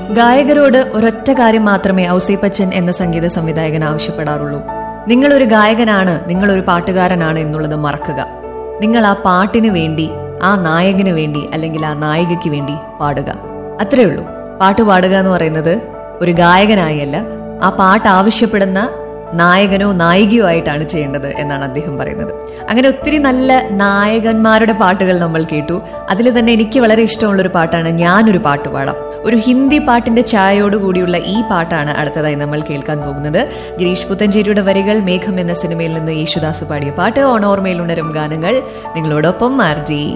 ഗായകരോട് ഒരൊറ്റ കാര്യം മാത്രമേ ഔസേപ്പച്ചൻ എന്ന സംഗീത സംവിധായകൻ ആവശ്യപ്പെടാറുള്ളൂ നിങ്ങളൊരു ഗായകനാണ് നിങ്ങളൊരു പാട്ടുകാരനാണ് എന്നുള്ളത് മറക്കുക നിങ്ങൾ ആ പാട്ടിന് വേണ്ടി ആ നായകന് വേണ്ടി അല്ലെങ്കിൽ ആ നായികയ്ക്ക് വേണ്ടി പാടുക അത്രേ ഉള്ളൂ പാട്ട് പാടുക എന്ന് പറയുന്നത് ഒരു ഗായകനായല്ല ആ പാട്ട് ആവശ്യപ്പെടുന്ന നായകനോ നായികയോ ആയിട്ടാണ് ചെയ്യേണ്ടത് എന്നാണ് അദ്ദേഹം പറയുന്നത് അങ്ങനെ ഒത്തിരി നല്ല നായകന്മാരുടെ പാട്ടുകൾ നമ്മൾ കേട്ടു അതിൽ തന്നെ എനിക്ക് വളരെ ഇഷ്ടമുള്ള ഒരു പാട്ടാണ് ഞാനൊരു പാട്ട് പാടാം ഒരു ഹിന്ദി പാട്ടിന്റെ ഛായയോട് കൂടിയുള്ള ഈ പാട്ടാണ് അടുത്തതായി നമ്മൾ കേൾക്കാൻ പോകുന്നത് ഗിരീഷ് പുത്തഞ്ചേരിയുടെ വരികൾ മേഘം എന്ന സിനിമയിൽ നിന്ന് യേശുദാസ് പാടിയ പാട്ട് ഓണോർമയിൽ ഉണരും ഗാനങ്ങൾ നിങ്ങളോടൊപ്പം ആർ ജി